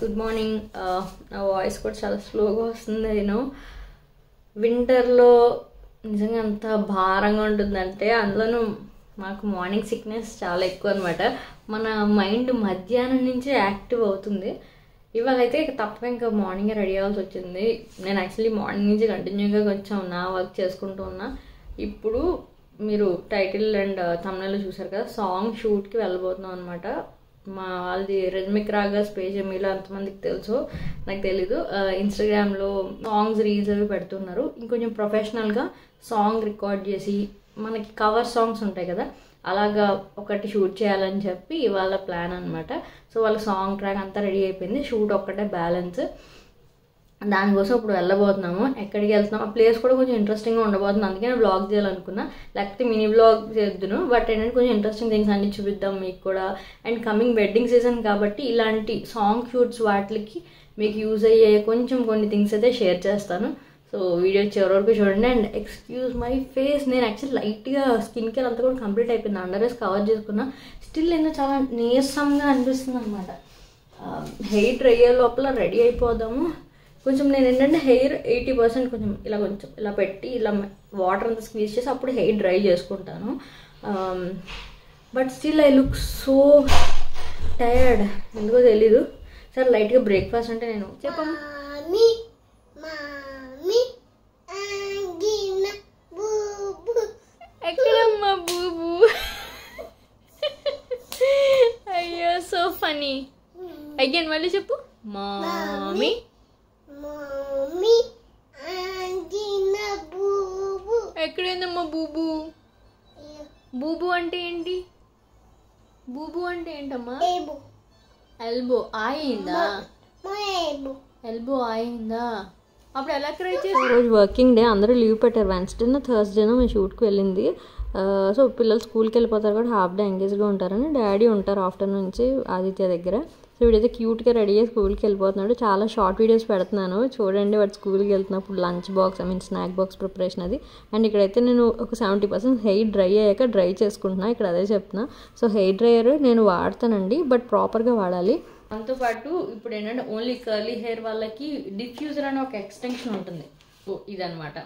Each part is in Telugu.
గుడ్ మార్నింగ్ నా వాయిస్ కూడా చాలా స్లోగా వస్తుంది నేను వింటర్లో నిజంగా అంత భారంగా ఉంటుందంటే అందులోనూ మాకు మార్నింగ్ సిక్నెస్ చాలా ఎక్కువ అనమాట మన మైండ్ మధ్యాహ్నం నుంచే యాక్టివ్ అవుతుంది ఇవాళ అయితే ఇక తప్పక ఇంకా మార్నింగ్ రెడీ అవ్వాల్సి వచ్చింది నేను యాక్చువల్లీ మార్నింగ్ నుంచి కంటిన్యూగా కొంచెం నా వర్క్ చేసుకుంటూ ఉన్నా ఇప్పుడు మీరు టైటిల్ అండ్ తమిళలో చూసారు కదా సాంగ్ షూట్కి వెళ్ళబోతున్నాం అనమాట మా వాళ్ళది రెడ్మిక్ రాగస్ పేజ్ మీలో అంతమందికి తెలుసు నాకు తెలీదు ఇన్స్టాగ్రామ్లో సాంగ్స్ రీల్స్ అవి పెడుతున్నారు ఇంకొంచెం ప్రొఫెషనల్గా సాంగ్ రికార్డ్ చేసి మనకి కవర్ సాంగ్స్ ఉంటాయి కదా అలాగా ఒకటి షూట్ చేయాలని చెప్పి ఇవాళ ప్లాన్ అనమాట సో వాళ్ళ సాంగ్ ట్రాక్ అంతా రెడీ అయిపోయింది షూట్ ఒక్కటే బ్యాలెన్స్ దానికోసం ఇప్పుడు వెళ్ళబోతున్నాము ఎక్కడికి వెళ్తున్నాం ఆ ప్లేస్ కూడా కొంచెం ఇంట్రెస్టింగ్గా ఉండబోతుంది అందుకే నేను బ్లాగ్ చేయాలనుకున్నా లేకపోతే మినీ బ్లాగ్ చేద్దును బట్ ఏంటంటే కొంచెం ఇంట్రెస్టింగ్ థింగ్స్ అన్ని చూపిద్దాం మీకు కూడా అండ్ కమింగ్ వెడ్డింగ్ సీజన్ కాబట్టి ఇలాంటి సాంగ్ షూట్స్ వాటికి మీకు యూజ్ అయ్యే కొంచెం కొన్ని థింగ్స్ అయితే షేర్ చేస్తాను సో వీడియో చివరి వరకు చూడండి అండ్ ఎక్స్క్యూజ్ మై ఫేస్ నేను యాక్చువల్లీ లైట్గా స్కిన్ కేర్ అంతా కూడా కంప్లీట్ అయిపోయింది అండర్ ఐస్ కవర్ చేసుకున్నా స్టిల్ ఏందో చాలా నీరసంగా అనిపిస్తుంది అనమాట హెయిర్ డ్రైయర్ లోపల రెడీ అయిపోదాము కొంచెం నేను ఏంటంటే హెయిర్ ఎయిటీ పర్సెంట్ కొంచెం ఇలా కొంచెం ఇలా పెట్టి ఇలా వాటర్ అంతా స్క్వీజ్ చేసి అప్పుడు హెయిర్ డ్రై చేసుకుంటాను but still I look so tired ఎందుకో తెలీదు సార్ లైట్గా బ్రేక్ఫాస్ట్ అంటే నేను చెప్పమ్మా Mami, mami, angina, bubu. ఎక్కడమ్మా బూబు అయ్యో సో ఫనీ అగైన్ మళ్ళీ చెప్పు మామీ Mami, angina, bubu. ఎక్కడైందమ్మా బూబు బూబు అంటే ఏంటి బూబు అంటే ఏంటమ్మా Ebu, ఎల్బో అయిందా maebu. ఎల్బో అయిందా అప్పుడు ఎలా క్రై చేసి రోజు వర్కింగ్ డే అందరూ లీవ్ పెట్టారు వెన్స్డేనో థర్స్డేనో మేము షూట్కి వెళ్ళింది సో పిల్లలు స్కూల్కి వెళ్ళిపోతారు కూడా హాఫ్ డే ఎంగేజ్గా ఉంటారని డాడీ ఉంటారు ఆఫ్టర్నూన్ నుంచి ఆదిత్య దగ్గర సో వీడైతే క్యూట్గా రెడీ అయ్యి స్కూల్కి వెళ్ళిపోతున్నాడు చాలా షార్ట్ వీడియోస్ పెడుతున్నాను చూడండి వాడు స్కూల్కి వెళ్తున్నప్పుడు lunch box I mean snack box preparation అది అండ్ ఇక్కడైతే నేను ఒక సెవెంటీ పర్సెంట్ హెయిర్ డ్రై అయ్యాక డ్రై చేసుకుంటున్నా ఇక్కడ అదే చెప్తున్నా సో హెయిర్ డ్రైయర్ నేను వాడతానండి బట్ ప్రాపర్గా వాడాలి దాంతో పాటు ఇప్పుడు ఏంటంటే ఓన్లీ కర్లీ హెయిర్ వాళ్ళకి డిఫ్యూజర్ అనే ఒక ఎక్స్టెన్షన్ ఉంటుంది సో ఇదనమాట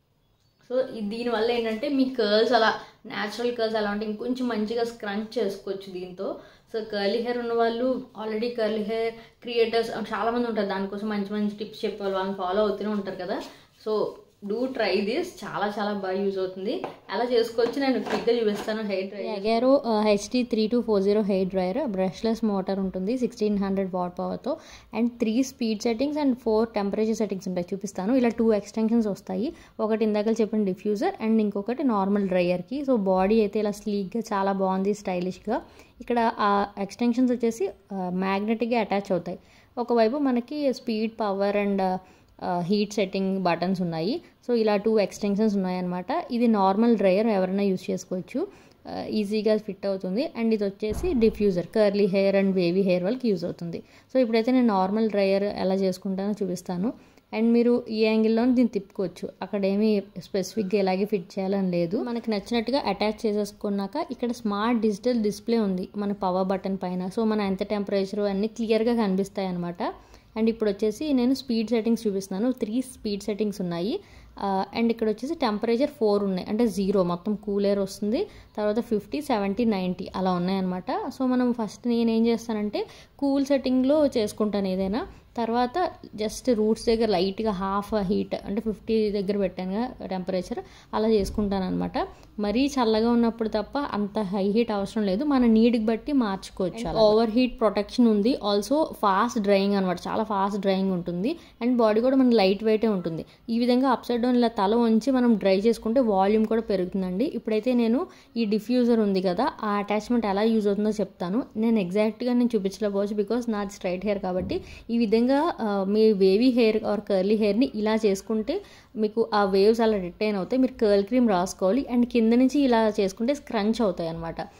సో ఈ- దీనివల్ల ఏంటంటే మీ కర్ల్స్ అలా న్యాచురల్ కర్ల్స్ అలా ఉంటే ఇంకొంచెం మంచిగా స్క్రంచ్ చేసుకోవచ్చు దీంతో సో కర్లీ హెయిర్ ఉన్న వాళ్ళు ఆల్రెడీ కర్లీ హెయిర్ క్రియేటర్స్ చాలామంది ఉంటారు దానికోసం మంచి మంచి టిప్స్ చెప్పే వాళ్ళని ఫాలో అవుతూనే ఉంటారు కదా సో డూ ట్రై దిస్ చాలా చాలా బాగా యూజ్ అవుతుంది అలా చేసుకోవచ్చు నేను క్విక్గా చూపిస్తాను hair dry Agaro HD three two four zero hair dryer brushless motor ఉంటుంది సిక్స్టీన్ హండ్రెడ్ వాట్ పవర్తో and three speed settings and four temperature settings ఉంటాయి చూపిస్తాను ఇలా టూ ఎక్స్టెన్షన్స్ వస్తాయి ఒకటి ఇందాక చెప్పిన డిఫ్యూజర్ అండ్ ఇంకొకటి నార్మల్ డ్రైయర్కి సో బాడీ అయితే ఇలా స్లీక్గా చాలా బాగుంది స్టైలిష్గా ఇక్కడ ఆ ఎక్స్టెన్షన్స్ వచ్చేసి మ్యాగ్నెటిక్గా అటాచ్ అవుతాయి ఒకవైపు మనకి speed power and heat setting buttons ఉన్నాయి సో ఇలా టూ ఎక్స్టెన్షన్స్ ఉన్నాయన్నమాట ఇది నార్మల్ డ్రైయర్ ఎవరైనా యూస్ చేసుకోవచ్చు ఈజీగా ఫిట్ అవుతుంది అండ్ ఇది వచ్చేసి diffuser curly hair and wavy hair వాళ్ళకి యూజ్ అవుతుంది సో ఇప్పుడైతే నేను నార్మల్ డ్రైయర్ ఎలా చేసుకుంటానో చూపిస్తాను అండ్ మీరు ఈ యాంగిల్లో దీన్ని తిప్పుకోవచ్చు అక్కడ ఏమీ స్పెసిఫిక్గా ఎలాగే ఫిట్ చేయాలని లేదు మనకి నచ్చినట్టుగా అటాచ్ చేసేసుకున్నాక ఇక్కడ స్మార్ట్ డిజిటల్ డిస్ప్లే ఉంది మన పవర్ బటన్ పైన సో మన ఎంత టెంపరేచర్ అన్నీ క్లియర్గా కనిపిస్తాయి అనమాట అండ్ ఇప్పుడు వచ్చేసి నేను స్పీడ్ సెట్టింగ్స్ చూపిస్తున్నాను త్రీ స్పీడ్ సెట్టింగ్స్ ఉన్నాయి అండ్ ఇక్కడ వచ్చేసి టెంపరేచర్ ఫోర్ ఉన్నాయి అంటే జీరో మొత్తం కూల్ ఎయిర్ వస్తుంది తర్వాత ఫిఫ్టీ సెవెంటీ నైంటీ అలా ఉన్నాయన్నమాట సో మనం ఫస్ట్ నేను ఏం చేస్తానంటే కూల్ సెట్టింగ్లో చేసుకుంటాను ఏదైనా తర్వాత జస్ట్ రూట్స్ దగ్గర లైట్గా హాఫ్ హీట్ అంటే ఫిఫ్టీ దగ్గర పెట్టాను టెంపరేచర్ అలా చేసుకుంటాను అనమాట మరీ చల్లగా ఉన్నప్పుడు తప్ప అంత హై హీట్ అవసరం లేదు మన నీడ్కి బట్టి మార్చుకోవచ్చు ఓవర్ హీట్ ప్రొటెక్షన్ ఉంది ఆల్సో ఫాస్ట్ డ్రైయింగ్ అనమాట చాలా ఫాస్ట్ డ్రైయింగ్ ఉంటుంది అండ్ బాడీ కూడా మనకి లైట్ వెయిటే ఉంటుంది ఈ విధంగా అప్సైడ్ డౌన్ ఇలా తల ఉంచి మనం డ్రై చేసుకుంటే వాల్యూమ్ కూడా పెరుగుతుందండి ఇప్పుడైతే నేను ఈ డిఫ్యూజర్ ఉంది కదా ఆ అటాచ్మెంట్ ఎలా యూజ్ అవుతుందో చెప్తాను నేను ఎగ్జాక్ట్గా నేను చూపించలేకపోవచ్చు బికాస్ నాది స్ట్రైట్ హెయిర్ కాబట్టి ఈ విధంగా ఆ, మీ వేవీ హెయిర్ ఆర్ కర్లీ హెయిర్ని ఇలా చేసుకుంటే మీకు ఆ వేవ్స్ అలా రిటైన్ అవుతాయి మీరు కర్ల్ క్రీమ్ రాసుకోవాలి అండ్ కింద నుంచి ఇలా చేసుకుంటే స్క్రంచ్ అవుతాయి అనమాట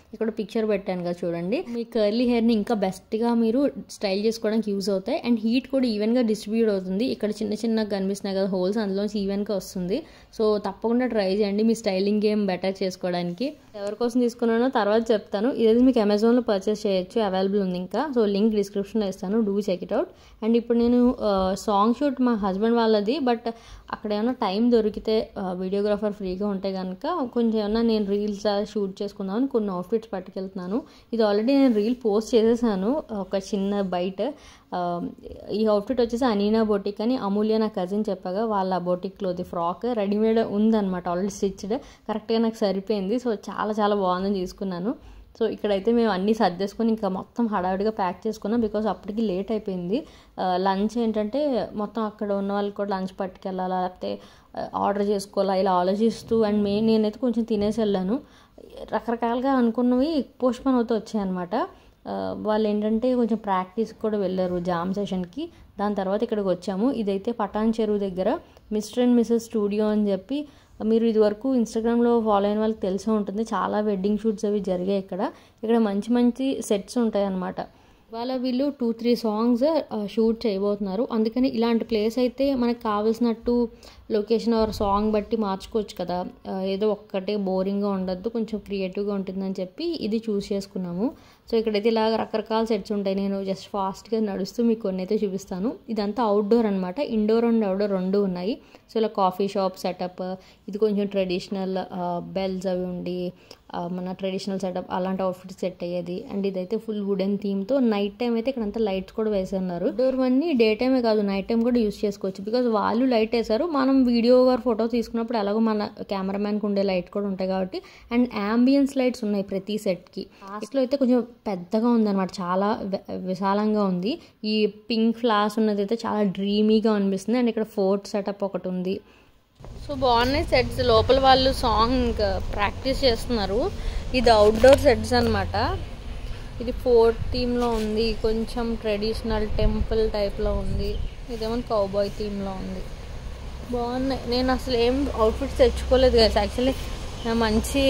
ఇక్కడ పిక్చర్ పెట్టాను కదా చూడండి మీ కర్లీ హెయిర్ని ఇంకా బెస్ట్గా మీరు స్టైల్ చేసుకోవడానికి యూజ్ అవుతాయి అండ్ హీట్ కూడా ఈవెన్గా డిస్ట్రిబ్యూట్ అవుతుంది ఇక్కడ చిన్న చిన్నగా కనిపిస్తున్నాయి కదా హోల్స్ అందులోంచి ఈవెన్గా వస్తుంది సో తప్పకుండా ట్రై చేయండి మీ స్టైలింగ్ గేమ్ బెటర్ చేసుకోవడానికి ఎవరి కోసం తీసుకున్నానో తర్వాత చెప్తాను ఇది మీకు అమెజాన్లో పర్చేస్ చేయొచ్చు అవైలబుల్ ఉంది ఇంకా సో లింక్ డిస్క్రిప్షన్లో ఇస్తాను do check it out and ఇప్పుడు నేను సాంగ్ షూట్ మా హస్బెండ్ వాళ్ళది బట్ అక్కడ ఏమైనా టైం దొరికితే వీడియోగ్రాఫర్ ఫ్రీగా ఉంటే కనుక కొంచెం ఏమన్నా నేను రీల్స్ షూట్ చేసుకుందామని కొన్ని అవుట్ఫిట్స్ పట్టుకెళ్తున్నాను ఇది ఆల్రెడీ నేను రీల్ పోస్ట్ చేసేసాను ఒక చిన్న బయట ఆ, ఈ అవుట్ఫిట్ వచ్చేసి అనీనా బొటిక్ అని అమూల్య నా కజిన్ చెప్పగా వాళ్ళ బొటిక్లోది ఫ్రాక్ రెడీమేడ్ ఉందన్నమాట ఆల్రెడీ స్టిచ్డ్ కరెక్ట్గా నాకు సరిపోయింది సో చాలా చాలా బాగుందని తీసుకున్నాను సో ఇక్కడైతే మేము అన్నీ సర్దేసుకొని ఇంకా మొత్తం హడావిడిగా ప్యాక్ చేసుకున్నాం బికాస్ అప్పటికి లేట్ అయిపోయింది లంచ్ ఏంటంటే మొత్తం అక్కడ ఉన్న వాళ్ళకి కూడా లంచ్ పట్టుకెళ్ళాలా లేకపోతే ఆర్డర్ చేసుకోవాలా ఇలా ఆలోచిస్తూ అండ్ మే నేనైతే కొంచెం తినేసి వెళ్ళాను రకరకాలుగా అనుకున్నవి పోస్ట్పోన్ అవుతూ వచ్చాయన్నమాట ఆ, వాళ్ళు ఏంటంటే కొంచెం ప్రాక్టీస్ కూడా వెళ్ళారు జామ్ సెషన్కి దాని తర్వాత ఇక్కడికి వచ్చాము ఇదైతే పటాన్ చెరువు దగ్గర మిస్టర్ అండ్ మిస్సెస్ స్టూడియో అని చెప్పి మీరు ఇదివరకు ఇన్స్టాగ్రామ్లో ఫాలో అయిన వాళ్ళకి తెలిసే ఉంటుంది చాలా వెడ్డింగ్ షూట్స్ అవి జరిగాయి ఇక్కడ ఇక్కడ మంచి మంచి సెట్స్ ఉంటాయి అన్నమాట ఇవాళ వీళ్ళు టూ త్రీ సాంగ్స్ షూట్ చేయబోతున్నారు అందుకని ఇలాంటి ప్లేస్ అయితే మనకు కావాల్సినట్టు లొకేషన్ ఆర్ సాంగ్ బట్టి మార్చుకోవచ్చు కదా ఆ, ఏదో ఒక్కటే బోరింగ్గా ఉండద్దు కొంచెం క్రియేటివ్గా ఉంటుందని చెప్పి ఇది చూస్ చేసుకున్నాము సో ఇక్కడైతే ఇలాగ రకరకాల సెట్స్ ఉంటాయి నేను జస్ట్ ఫాస్ట్గా నడుస్తూ మీకు కొన్ని అయితే చూపిస్తాను ఇదంతా అవుట్డోర్ అనమాట ఇండోర్ అండ్ అవుట్డోర్ రెండు ఉన్నాయి సో ఇలా కాఫీ షాప్ సెటప్ ఇది కొంచెం ట్రెడిషనల్ బెల్స్ అవి ఉండి ఆ, మన ట్రెడిషనల్ సెటప్ అలాంటి అవుట్ఫిట్ సెట్ అయ్యేది అండ్ ఇదైతే ఫుల్ వుడెన్ థీమ్తో నైట్ టైం అయితే ఇక్కడంతా లైట్స్ కూడా వేసున్నారు డోర్ అన్ని డే టైమే కాదు నైట్ టైం కూడా యూస్ చేసుకోవచ్చు బికాజ్ వాళ్ళు లైట్ వేశారు మనం వీడియో గారు ఫోటో తీసుకున్నప్పుడు ఎలాగో మన కెమెరామ్యాన్కి ఉండే లైట్ కూడా ఉంటాయి కాబట్టి అండ్ అంబియన్స్ లైట్స్ ఉన్నాయి ప్రతి సెట్కి లాస్ట్లో అయితే కొంచెం పెద్దగా ఉందన్నమాట చాలా వి- విశాలంగా ఉంది ఈ పింక్ ఫ్లాస్ ఉన్నది అయితే చాలా డ్రీమీగా అనిపిస్తుంది అండ్ ఇక్కడ ఫోర్త్ సెటప్ ఒకటి ఉంది సో బాగున్నాయి సెట్స్ లోపల వాళ్ళు సాంగ్ ప్రాక్టీస్ చేస్తున్నారు ఇది అవుట్డోర్ సెట్స్ అన్నమాట ఇది ఫోర్త్ థీమ్లో ఉంది కొంచెం ట్రెడిషనల్ టెంపుల్ టైప్లో ఉంది ఇదేమో కౌబాయ్ థీమ్లో ఉంది బాగున్నాయి నేను అసలు ఏం అవుట్ఫిట్స్ తెచ్చుకోలేదు కదా యాక్చువల్లీ మంచి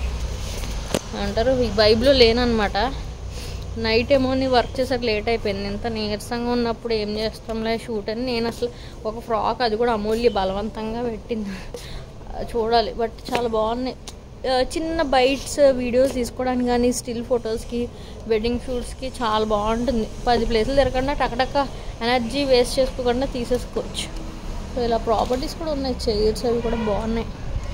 అంటారు ఈ వైబ్లో లేనమాట నైట్ ఏమో నీ వర్క్ చేసాక లేట్ అయిపోయింది ఇంత నీరసంగా ఉన్నప్పుడు ఏం చేస్తాంలే షూట్ అని నేను అసలు ఒక ఫ్రాక్ అది కూడా అమూల్య బలవంతంగా పెట్టింది ఆ, చూడాలి బట్ చాలా బాగున్నాయి ఆ, చిన్న బైట్స్ వీడియోస్ తీసుకోవడానికి కానీ స్టిల్ ఫొటోస్కి వెడ్డింగ్ షూట్స్కి చాలా బాగుంటుంది పది ప్లేసులు తిరగకుండా టకటక ఎనర్జీ వేస్ట్ చేసుకోకుండా తీసేసుకోవచ్చు సో ఇలా ప్రాపర్టీస్ కూడా ఉన్నాయి చైర్స్ అవి కూడా బాగున్నాయి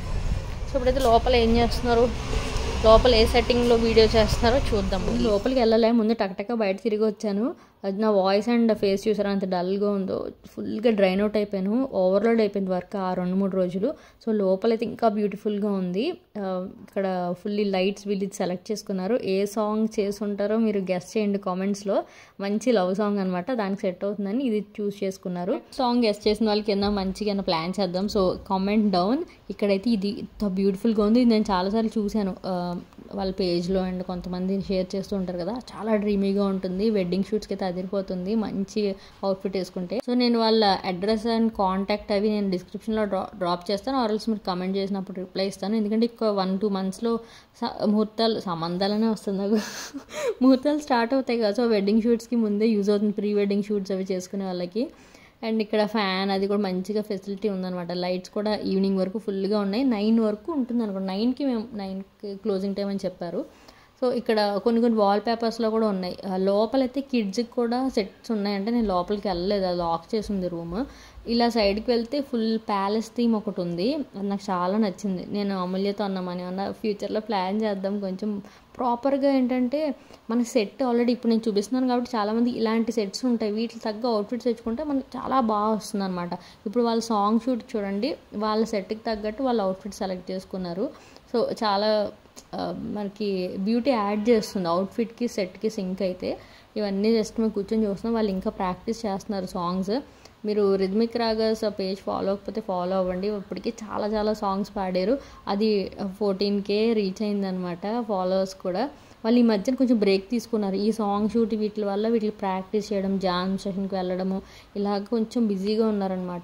సో ఇప్పుడైతే లోపల ఏం చేస్తున్నారు లోపల ఏ సెట్టింగ్లో వీడియో చేస్తున్నారో చూద్దాం లోపలికి వెళ్ళలే ముందు టక్టక బయట తిరిగి వచ్చాను అది నా వాయిస్ అండ్ ఫేస్ చూసారా అంత డల్గా ఉందో ఫుల్గా డ్రైన్ అవుట్ అయిపోయాను ఓవర్లోడ్ అయిపోయింది వర్క్ ఆ రెండు మూడు రోజులు సో లోపలైతే ఇంకా బ్యూటిఫుల్గా ఉంది ఆ, ఇక్కడ ఫుల్లీ లైట్స్ వీళ్ళు సెలెక్ట్ చేసుకున్నారు ఏ సాంగ్ చేసుంటారో మీరు గెస్ట్ చేయండి కామెంట్స్లో మంచి లవ్ సాంగ్ అనమాట దానికి సెట్ అవుతుందని ఇది చూస్ చేసుకున్నారు సాంగ్ గెస్ట్ చేసిన వాళ్ళకి కింద మంచిగా ప్లాన్ చేద్దాం సో కామెంట్ డౌన్ ఇక్కడైతే ఇది ఇంత బ్యూటిఫుల్గా ఉంది ఇది నేను చాలాసార్లు చూశాను ఆ, వాళ్ళ పేజ్లో అండ్ కొంతమంది షేర్ చేస్తూ ఉంటారు కదా చాలా డ్రీమీగా ఉంటుంది వెడ్డింగ్ షూట్స్కి అయితే అదిరిపోతుంది మంచి అవుట్ఫిట్ వేసుకుంటే సో నేను వాళ్ళ అడ్రస్ అండ్ కాంటాక్ట్ అవి నేను డిస్క్రిప్షన్లో డ్రా డ్రాప్ చేస్తాను ఆర్ఎల్స్ మీరు కమెంట్ చేసినప్పుడు రిప్లై ఇస్తాను ఎందుకంటే ఇంకో వన్ టూ మంత్స్లో ముహూర్తాలు సంబంధాలనే వస్తుంది నాకు ముహూర్తాలు స్టార్ట్ అవుతాయి కదా సో వెడ్డింగ్ షూట్స్కి ముందే యూజ్ అవుతుంది ప్రీ వెడ్డింగ్ షూట్స్ అవి చేసుకునే వాళ్ళకి అండ్ ఇక్కడ ఫ్యాన్ అది కూడా మంచిగా ఫెసిలిటీ ఉందన్నమాట లైట్స్ కూడా ఈవినింగ్ వరకు ఫుల్గా ఉన్నాయి నైన్ వరకు ఉంటుంది అనుకోండి నైన్కి మేము నైన్కి క్లోజింగ్ టైం అని చెప్పారు సో ఇక్కడ కొన్ని కొన్ని వాల్ పేపర్స్లో కూడా ఉన్నాయి ఆ, లోపలైతే కిడ్స్కి కూడా సెట్స్ ఉన్నాయంటే నేను లోపలికి వెళ్ళలేదు అది లాక్ చేసి ఉంది రూమ్ ఇలా సైడ్కి వెళ్తే ఫుల్ ప్యాలెస్ థీమ్ ఒకటి ఉంది అది నాకు చాలా నచ్చింది నేను అమూల్యతో అన్నామని అన్న ఫ్యూచర్లో ప్లాన్ చేద్దాం కొంచెం ప్రాపర్గా ఏంటంటే మన సెట్ ఆల్రెడీ ఇప్పుడు నేను చూపిస్తున్నాను కాబట్టి చాలామంది ఇలాంటి సెట్స్ ఉంటాయి వీటికి తగ్గ అవుట్ఫిట్స్ తెచ్చుకుంటే మనకు చాలా బాగా వస్తుంది అనమాట ఇప్పుడు వాళ్ళ సాంగ్ షూట్ చూడండి వాళ్ళ సెట్కి తగ్గట్టు వాళ్ళ అవుట్ఫిట్ సెలెక్ట్ చేసుకున్నారు సో చాలా ఆ, మనకి బ్యూటీ యాడ్ చేస్తుంది అవుట్ఫిట్కి సెట్కి సింక్ అయితే ఇవన్నీ జస్ట్ మేము కూర్చొని చూస్తున్నాం వాళ్ళు ఇంకా ప్రాక్టీస్ చేస్తున్నారు సాంగ్స్ మీరు రిథమిక్ రాగర్స్ పేజ్ ఫాలో అవ్వకపోతే ఫాలో అవ్వండి ఇప్పటికీ చాలా చాలా సాంగ్స్ పాడారు అది ఫోర్టీన్ కే రీచ్ అయిందనమాట ఫాలోవర్స్ కూడా వాళ్ళు ఈ మధ్యన కొంచెం బ్రేక్ తీసుకున్నారు ఈ సాంగ్ షూట్ వీటి వల్ల వీటికి ప్రాక్టీస్ చేయడం జామ్ సెషన్కి వెళ్ళడము ఇలాగ కొంచెం బిజీగా ఉన్నారనమాట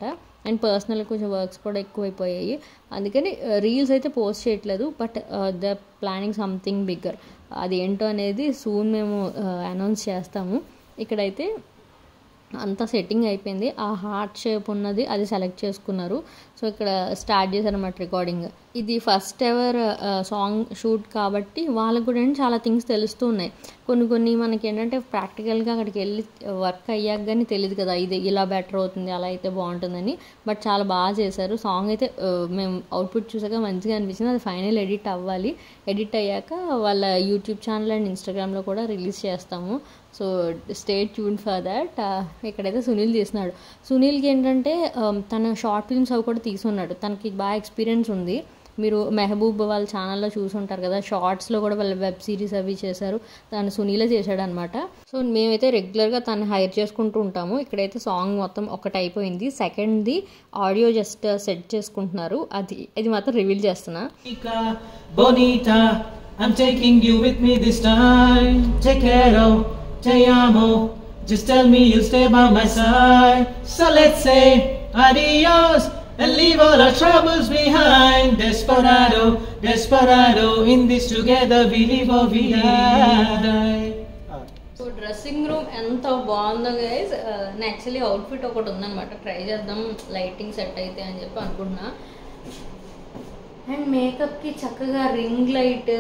అండ్ పర్సనల్ కొంచెం వర్క్స్ కూడా ఎక్కువైపోయాయి అందుకని రీల్స్ అయితే పోస్ట్ చేయట్లేదు but the planning something bigger అదేంటో అనేది సూన్ మేము అనౌన్స్ చేస్తాము ఇక్కడైతే అంతా సెట్టింగ్ అయిపోయింది ఆ హార్ట్ షేప్ ఉన్నది అది సెలెక్ట్ చేసుకున్నారు సో ఇక్కడ స్టార్ట్ చేశారన్నమాట రికార్డింగ్ ఇది ఫస్ట్ ఎవర్ సాంగ్ షూట్ కాబట్టి వాళ్ళకు కూడా ఏంటి చాలా థింగ్స్ తెలుస్తూ ఉన్నాయి కొన్ని కొన్ని మనకి ఏంటంటే ప్రాక్టికల్గా అక్కడికి వెళ్ళి వర్క్ అయ్యాక కానీ తెలియదు కదా ఇది ఇలా బెటర్ అవుతుంది అలా అయితే బాగుంటుందని బట్ చాలా బాగా చేశారు సాంగ్ అయితే ఆ, మేము అవుట్పుట్ చూసాక మంచిగా అనిపించింది అది ఫైనల్ ఎడిట్ అవ్వాలి ఎడిట్ అయ్యాక వాళ్ళ యూట్యూబ్ ఛానల్ అండ్ ఇన్స్టాగ్రామ్లో కూడా రిలీజ్ చేస్తాము so stay tune for that ఇక్కడైతే సునీల్ తీస్తున్నాడు సునీల్కి ఏంటంటే ఆ, తన షార్ట్ ఫిల్మ్స్ అవి కూడా తీసున్నాడు తనకి బాగా ఎక్స్పీరియన్స్ ఉంది మీరు మెహబూబ్ వాళ్ళ ఛానల్లో చూసుంటారు కదా షార్ట్స్లో కూడా వాళ్ళ వెబ్ సిరీస్ అవి చేశారు దాన్ని సునీలే చేశాడు అనమాట సో మేమైతే రెగ్యులర్గా తను హైర్ చేసుకుంటూ ఉంటాము ఇక్కడైతే సాంగ్ మొత్తం ఒకటి అయిపోయింది సెకండ్ది ఆడియో జస్ట్ సెట్ చేసుకుంటున్నారు అది ఇది మాత్రం రివీల్ చేస్తున్నా Chica, bonita, I'm taking you with me this time. Te quiero, te amo. Just tell me you'll stay by my side. So let's say adios and leave all our troubles behind. Desperado, desperado, in this together we live or we die. So dressing room ఎంత బాగుందో గైజ్ నేను యాక్చువల్లీ అవుట్ఫిట్ ఒకటి ఉందన్నమాట ట్రై చేద్దాం లైటింగ్ సెట్ అయితే అని చెప్పి అనుకుంటున్నా అండ్ మేకప్కి చక్కగా ring light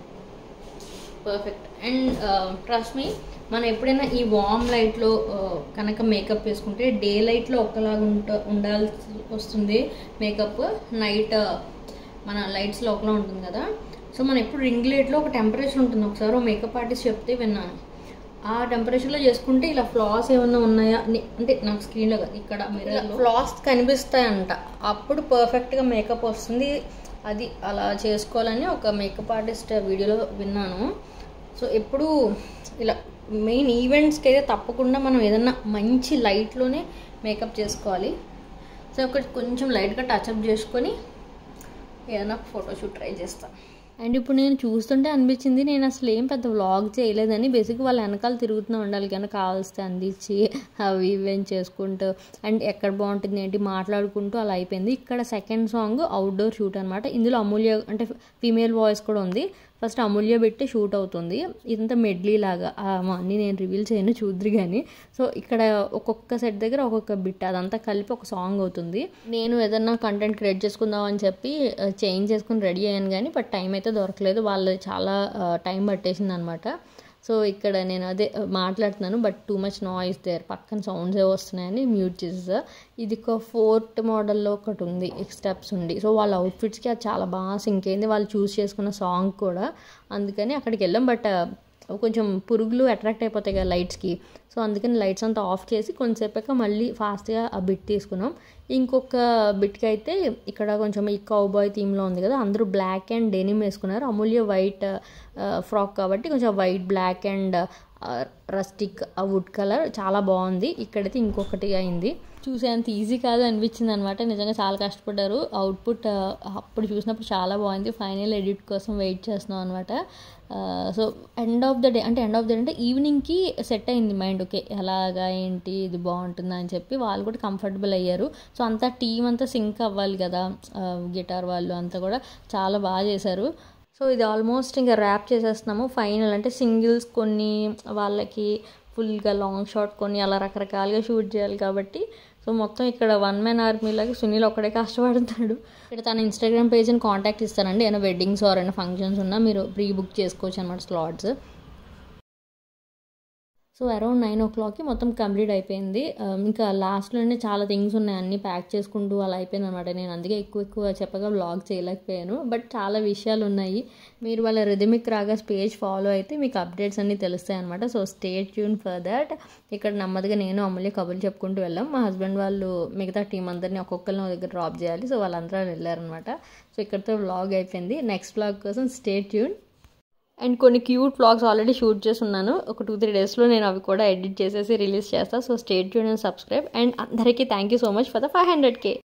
perfect and trust me మనం ఎప్పుడైనా ఈ వామ్ లైట్లో కనుక మేకప్ వేసుకుంటే డే లైట్లో ఒకలాగా ఉంట ఉండాల్సి వస్తుంది మేకప్ నైట్ మన లైట్స్లో ఒకలా ఉంటుంది కదా సో మనం ఎప్పుడు రింగ్ లైట్లో ఒక టెంపరేచర్ ఉంటుంది ఒకసారి ఓ మేకప్ ఆర్టిస్ట్ చెప్తే విన్నాను ఆ టెంపరేచర్లో చేసుకుంటే ఇలా ఫ్లాస్ ఏమన్నా ఉన్నాయా అని- అంటే నాకు స్క్రీన్లో కాదు ఇక్కడ మిర్రర్లో ఫ్లాస్ కనిపిస్తాయంట అప్పుడు పర్ఫెక్ట్గా మేకప్ వస్తుంది అది అలా చేసుకోవాలని ఒక మేకప్ ఆర్టిస్ట్ వీడియోలో విన్నాను సో ఎప్పుడు ఇలా మెయిన్ ఈవెంట్స్కి అయితే తప్పకుండా మనం ఏదన్నా మంచి లైట్లోనే మేకప్ చేసుకోవాలి సో ఒకటి కొంచెం లైట్గా టచ్అప్ చేసుకొని ఏదైనా ఫోటోషూట్ ట్రై చేస్తాను అండ్ ఇప్పుడు నేను చూస్తుంటే అనిపించింది నేను అసలు ఏం పెద్ద వ్లాగ్ చేయలేదని బేసిక్ వాళ్ళ వెనకాల తిరుగుతూ ఉండాలి కానీ కావాల్స్తే అందించి అవి ఇవి అని చేసుకుంటూ అండ్ ఎక్కడ బాగుంటుంది ఏంటి మాట్లాడుకుంటూ అలా అయిపోయింది ఇక్కడ సెకండ్ సాంగ్ అవుట్డోర్ షూట్ అనమాట ఇందులో అమూల్య అంటే ఫీమేల్ వాయిస్ కూడా ఉంది ఫస్ట్ అమూల్య పెట్టి షూట్ అవుతుంది ఇంత మెడ్లీ లాగా ఆ అన్నీ నేను రివీల్ చేయను చూద్దరు కానీ సో ఇక్కడ ఒక్కొక్క సెట్ దగ్గర ఒక్కొక్క బిట్ అదంతా కలిపి ఒక సాంగ్ అవుతుంది నేను ఏదన్నా కంటెంట్ క్రియేట్ చేసుకుందాం అని చెప్పి చేంజ్ చేసుకుని రెడీ అయ్యాను కానీ బట్ టైం అయితే దొరకలేదు వాళ్ళు చాలా టైం పట్టేసింది అనమాట సో ఇక్కడ నేను అదే ఆ, మాట్లాడుతున్నాను but too much noise there పక్కన సౌండ్స్ ఏ వస్తున్నాయని మ్యూట్ చేసేసా ఇది ఒక ఫోర్త్ మోడల్లో ఒకటి ఉంది స్టెప్స్ ఉంది సో వాళ్ళ అవుట్ఫిట్స్కి అది చాలా బాగా సింక్ అయింది వాళ్ళు చూస్ చేసుకున్న సాంగ్ కూడా అందుకని అక్కడికి వెళ్ళాం బట్ కొంచెం పురుగులు అట్రాక్ట్ అయిపోతాయి కదా లైట్స్కి సో అందుకని లైట్స్ అంతా ఆఫ్ చేసి కొంచెంసేపాక మళ్ళీ ఫాస్ట్గా ఆ బిట్ తీసుకున్నాం ఇంకొక బిట్కి అయితే ఇక్కడ కొంచెం ఈ కౌబాయ్ థీమ్లో ఉంది కదా అందరూ బ్లాక్ అండ్ డెనిమ్ వేసుకున్నారు అమూల్య వైట్ ఫ్రాక్ కాబట్టి కొంచెం వైట్ బ్లాక్ అండ్ రస్టిక్ ఆ వుడ్ కలర్ చాలా బాగుంది ఇక్కడైతే ఇంకొకటి అయింది చూసే అంత ఈజీ కాదు అనిపించింది అనమాట నిజంగా చాలా కష్టపడ్డారు అవుట్పుట్ అప్పుడు చూసినప్పుడు చాలా బాగుంది ఫైనల్ ఎడిట్ కోసం వెయిట్ చేస్తున్నాం అనమాట so end of the day అంటే ఎండ్ ఆఫ్ ద డే అంటే ఈవినింగ్కి సెట్ అయింది మైండ్ ఓకే ఎలాగా ఏంటి ఇది బాగుంటుందా అని చెప్పి వాళ్ళు కూడా కంఫర్టబుల్ అయ్యారు సో అంతా టీం అంతా సింక్ అవ్వాలి కదా గిటార్ వాళ్ళు అంతా కూడా చాలా బాగా చేశారు సో ఇది ఆల్మోస్ట్ ఇంకా ర్యాప్ చేసేస్తున్నాము ఫైనల్ అంటే సింగిల్స్ కొన్ని వాళ్ళకి ఫుల్గా లాంగ్ షాట్ కొన్ని అలా రకరకాలుగా షూట్ చేయాలి కాబట్టి సో మొత్తం ఇక్కడ వన్ మ్యాన్ ఆర్మీ లాగా సునీల్ ఒక్కడే కష్టపడుతున్నాడు ఇక్కడ తన ఇన్స్టాగ్రామ్ పేజ్ని కాంటాక్ట్ ఇస్తానండి ఏమైనా వెడ్డింగ్స్ ఆర్ ఏమైనా ఫంక్షన్స్ ఉన్నా మీరు ప్రీ బుక్ చేసుకోవచ్చు అనమాట స్లాట్స్ సో అరౌండ్ నైన్ ఓ క్లాక్కి మొత్తం కంప్లీట్ అయిపోయింది ఆ, ఇంకా లాస్ట్లోనే చాలా థింగ్స్ ఉన్నాయి అన్నీ ప్యాక్ చేసుకుంటూ అలా అయిపోయింది అనమాట నేను అందుకే ఎక్కువ ఎక్కువ చెప్పగా బ్లాగ్ చేయలేకపోయాను బట్ చాలా విషయాలు ఉన్నాయి మీరు వాళ్ళ రిథమిక్ రాగా పేజ్ ఫాలో అయితే మీకు అప్డేట్స్ అన్నీ తెలుస్తాయి అనమాట so stay tune for that ఇక్కడ నెమ్మదిగా నేను అమూల్య కబుర్లు చెప్పుకుంటూ వెళ్ళాం మా హస్బెండ్ వాళ్ళు మిగతా టీం అందరినీ ఒక్కొక్కరిని ఒక దగ్గర డ్రాప్ చేయాలి సో వాళ్ళందరూ వెళ్ళారనమాట సో ఇక్కడితో వ్లాగ్ అయిపోయింది నెక్స్ట్ వ్లాగ్ కోసం స్టే ట్యూన్ అండ్ కొన్ని క్యూట్ వ్లాగ్స్ ఆల్రెడీ షూట్ చేసి ఉన్నాను ఒక టూ త్రీ డేస్లో నేను అవి కూడా ఎడిట్ చేసేసి రిలీజ్ చేస్తాను so stay tune and subscribe and అందరికీ thank you so much for the five hundred K